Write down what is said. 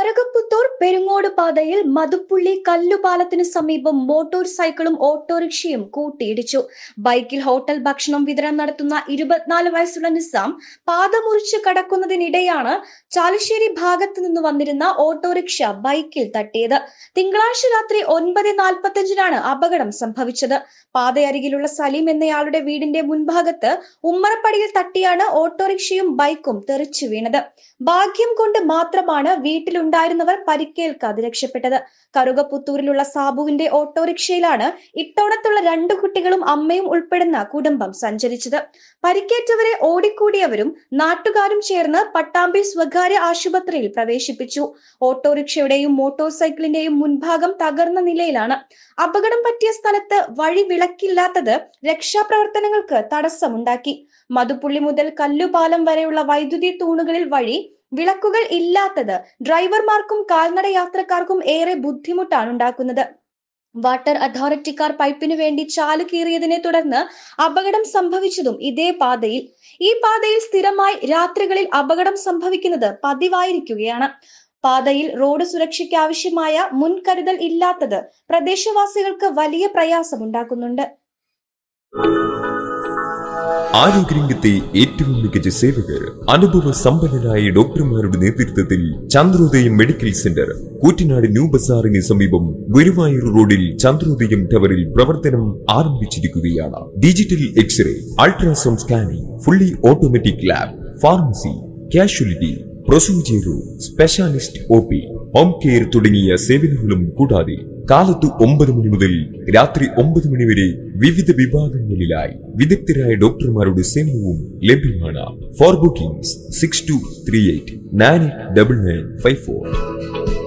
കറുകപ്പുത്തൂർ പെരുങ്ങോട് പാതയിൽ മതുപ്പുള്ളി കല്ലുപാലത്തിന് സമീപം മോട്ടോർ സൈക്കിളും ഓട്ടോറിക്ഷയും കൂട്ടിയിടിച്ചു ബൈക്കിൽ ഹോട്ടൽ ഭക്ഷണം വിതരണം നടത്തുന്ന ഇരുപത്തിനാല് വയസ്സുള്ള നിസാം പാത മുറിച്ച് കടക്കുന്നതിനിടെയാണ് ചാലുശ്ശേരി ഭാഗത്തു നിന്ന് വന്നിരുന്ന ഓട്ടോറിക്ഷ ബൈക്കിൽ തട്ടിയത് തിങ്കളാഴ്ച രാത്രി ഒൻപത് നാൽപ്പത്തഞ്ചിനാണ് അപകടം സംഭവിച്ചത് പാതയരികിലുള്ള സലീം എന്നയാളുടെ വീടിന്റെ മുൻഭാഗത്ത് ഉമ്മറപ്പടിയിൽ തട്ടിയാണ് ഓട്ടോറിക്ഷയും ബൈക്കും തെറിച്ചു വീണത് ഭാഗ്യം കൊണ്ട് മാത്രമാണ് വീട്ടിലുണ്ടായിരുന്നവർ പരിക്കേൽക്കാതെ രക്ഷപ്പെട്ടത് കറുകപ്പുത്തൂരിലുള്ള സാബുവിന്റെ ഓട്ടോറിക്ഷയിലാണ് ഇട്ടോണത്തുള്ള രണ്ടു കുട്ടികളും അമ്മയും ഉൾപ്പെടുന്ന കുടുംബം സഞ്ചരിച്ചത് പരിക്കേറ്റവരെ ഓടിക്കൂടിയവരും നാട്ടുകാരും ചേർന്ന് പട്ടാമ്പി സ്വകാര്യ ആശുപത്രിയിൽ പ്രവേശിപ്പിച്ചു ഓട്ടോറിക്ഷയുടെയും മോട്ടോർ സൈക്കിളിന്റെയും മുൻഭാഗം തകർന്ന നിലയിലാണ് അപകടം പറ്റിയ സ്ഥലത്ത് വഴി വിളക്കില്ലാത്തത് രക്ഷാപ്രവർത്തനങ്ങൾക്ക് തടസ്സമുണ്ടാക്കി മധുപ്പുള്ളി മുതൽ കല്ലുപാലം വരെയുള്ള വൈദ്യുതി തൂണുകളിൽ വഴി വിളക്കുകൾ ഇല്ലാത്തത് ഡ്രൈവർമാർക്കും കാൽനട യാത്രക്കാർക്കും ഏറെ ബുദ്ധിമുട്ടാണ് ഉണ്ടാക്കുന്നത് വാട്ടർ അതോറിറ്റിക്കാർ പൈപ്പിനു വേണ്ടി ചാല് കീറിയതിനെ തുടർന്ന് അപകടം സംഭവിച്ചതും ഇതേ പാതയിൽ ഈ പാതയിൽ സ്ഥിരമായി രാത്രികളിൽ അപകടം സംഭവിക്കുന്നത് പതിവായിരിക്കുകയാണ് പാതയിൽ റോഡ് സുരക്ഷയ്ക്ക് ആവശ്യമായ മുൻകരുതൽ ഇല്ലാത്തത് പ്രദേശവാസികൾക്ക് വലിയ പ്രയാസമുണ്ടാക്കുന്നുണ്ട് ആരോഗ്യരംഗത്തെ ഏറ്റവും മികച്ച സേവകർ അനുഭവ സമ്പന്നരായ ഡോക്ടർമാരുടെ നേതൃത്വത്തിൽ Chandrodayam medical centre Koottanad new ബസാറിന് സമീപം ഗുരുവായൂർ റോഡിൽ ചന്ദ്രോദയം ടവറിൽ പ്രവർത്തനം ആരംഭിച്ചിരിക്കുകയാണ് digital xray ultrasound scanning fully automatic lab pharmacy casualty procedure specialist O P home care തുടങ്ങിയ സേവനങ്ങളും കൂടാതെ കാലത്ത് ഒമ്പത് മണി മുതൽ രാത്രി ഒമ്പത് മണി വരെ വിവിധ വിഭാഗങ്ങളിലായി വിദഗ്ധരായ ഡോക്ടർമാരുടെ സേവനവും ലഭ്യമാണ് for bookings six two three eight nine eight double nine five four